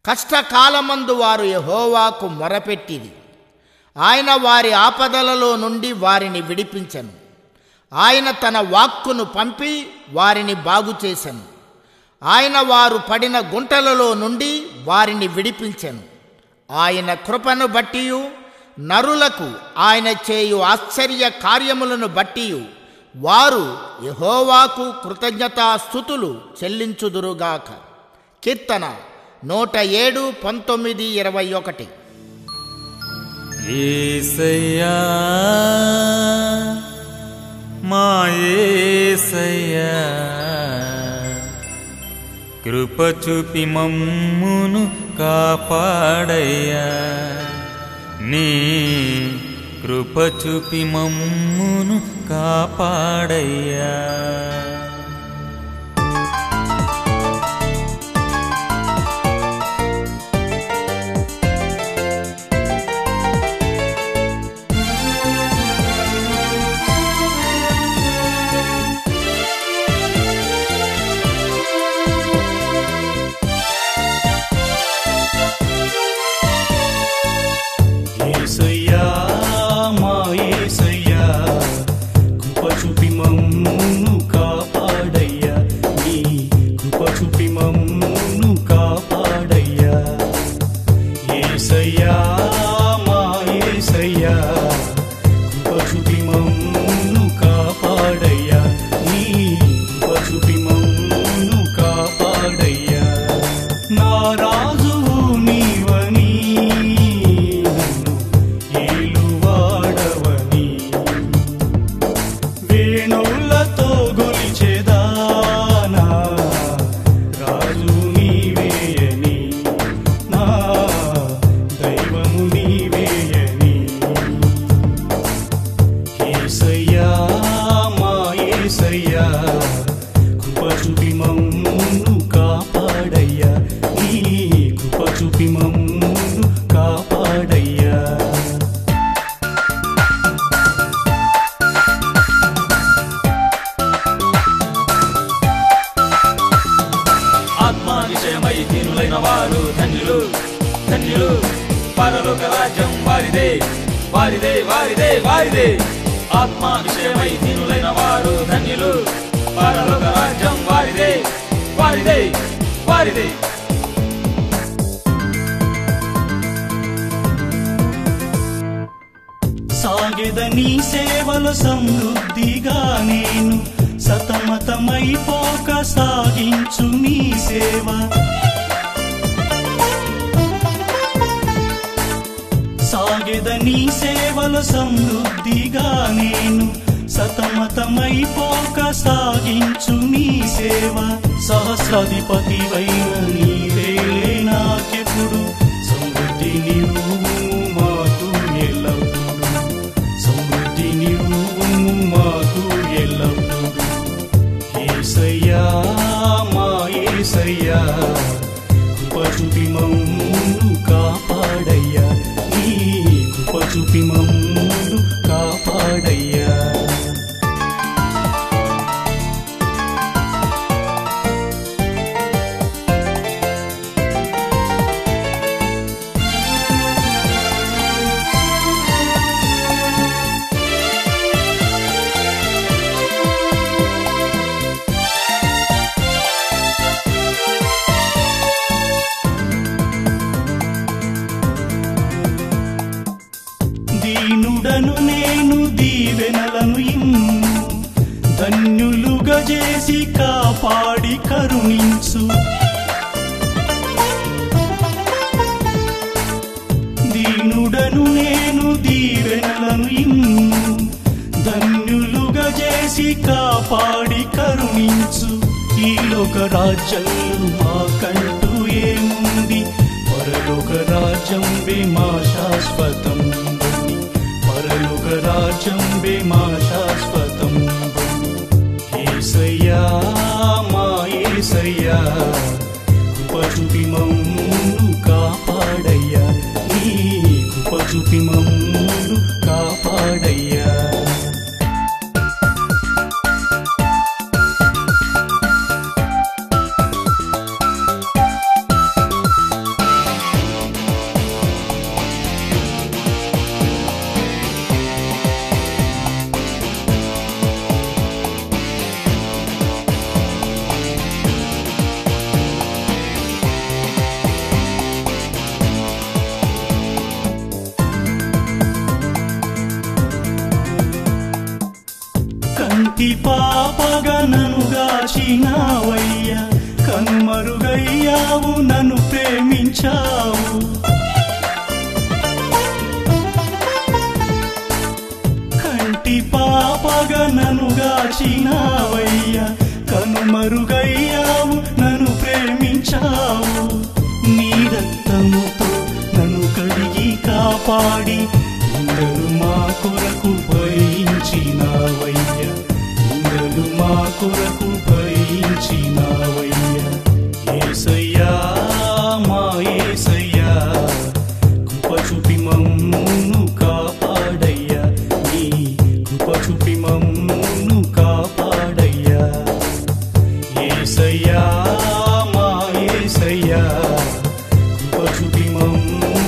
కష్టకాలమందు వారు యహోవాకు మొరపెట్టిది ఆయన వారి ఆపదలలో నుండి వారిని విడిపించను ఆయన తన వాక్కును పంపి వారిని బాగు చేసెను ఆయన వారు పడిన గుంటలలో నుండి వారిని విడిపించెను ఆయన కృపను బట్టియు నరులకు ఆయన చేయు ఆశ్చర్య కార్యములను బట్టియు వారు యహోవాకు కృతజ్ఞతాస్థుతులు చెల్లించుదురుగాక కీర్తన నూట ఏడు పంతొమ్మిది ఇరవై ఒకటి ఏసయ్యా మా ఏసయ్యా కృప చూపి మమ్మును కాపాడయ్యా నీ కృప చూపి మమ్మును కాపాడయ్యా యేసయ్యా మా యేసయ్యా కృప చూపి మమ్మును కాపాడయ్యా నీ కృప చూపి మమ్మును కాపాడయ్యా యేసయ్యా మా యేసయ్యా కృప చూపి మమ్మును కాపాడయ్యా నీ కృప చూపి మమ్మును కాపాడయ్యా నా రాజువు నీవని నన్ను ఏలువాడవని వేణులతో గొలిచెదానా రాజు నీవేయని నా దైవము నీవేయని ఏసయ్యా మా ఏసయ్యా కృప చూపి మమ్మును కాపాడయ్యా నీ కృప చూపి మమ్మును కాపాడయ్యా ఆత్మాతిశయమై దీనులైన వారు ధన్యులు ధన్యులు పరలోక రాజ్యం వారిదే వారిదే వారిదే వారిదే ఆత్మాతిశయమై దీనులైన వారు ధన్యులు పరలోక రాజ్యం వారిదే వారిదే వారిదే సాగెదని సేవల సమృద్ధిగా నేను సతమతమైపోక సాగించు నీ సేవ సాగెదని సేవల సమృద్ధిగా నేను సతమతమైపోక సాగించు నీ సేవ సహస్రాధిపతివైన నీవేలే నాకెప్పుడు సమృద్ధి నీవు మాకు ఎల్లప్పుడు సమృద్ధి నీవు మాకు ఎల్లప్పుడు ఏసయ్యా మా ఏసయ్యా కృప చూపి మమ్మును కాపాడయ్యా నీ కృప చూపి మమ్మును కాపాడయ్యా దీనుడను నేను దీవెనలను ఇమ్ము ధన్యులుగా చేసి కాపాడి కరుణించు దీనుడను నేను దీవెనలను ఇమ్ము ధన్యులుగా చేసి కాపాడి కరుణించు ఈ లోక రాజ్యంలో మాకంటూ ఏముంది పరలోక రాజ్యం మా శాశ్వతం బని. పరలోక రాజ్యం మా శాశ్వతం బని. ఏసయ్యా మా ఏసయ్యా కృప చూపి మమ్మును కాపాడయ్యా నీ కృప చూపి మమ్మును కాపాడయ్యా కంటి పాపగా నన్ను గాచినావయ్యా కనుమరుగయ్యావు నన్ను ప్రేమించావు కంటి పాపగా నన్ను గాచినావయ్యా కనుమరుగయ్యావు నన్ను ప్రేమించావు నీ రక్తముతో నన్ను కడిగి కాపాడి ఇందరు మా కొరకు భరించినావయ్యా ఇందరు మా కొరకు భరించినావయ్యా ఏసయ్యా మా ఏసయ్యా కృప చూపి మమ్మును కాపాడయ్యా నీ కృప చూపి మమ్మును కాపాడయ్యా ఏసయ్యా మా ఏసయ్యా కృప చూపి మమ్మును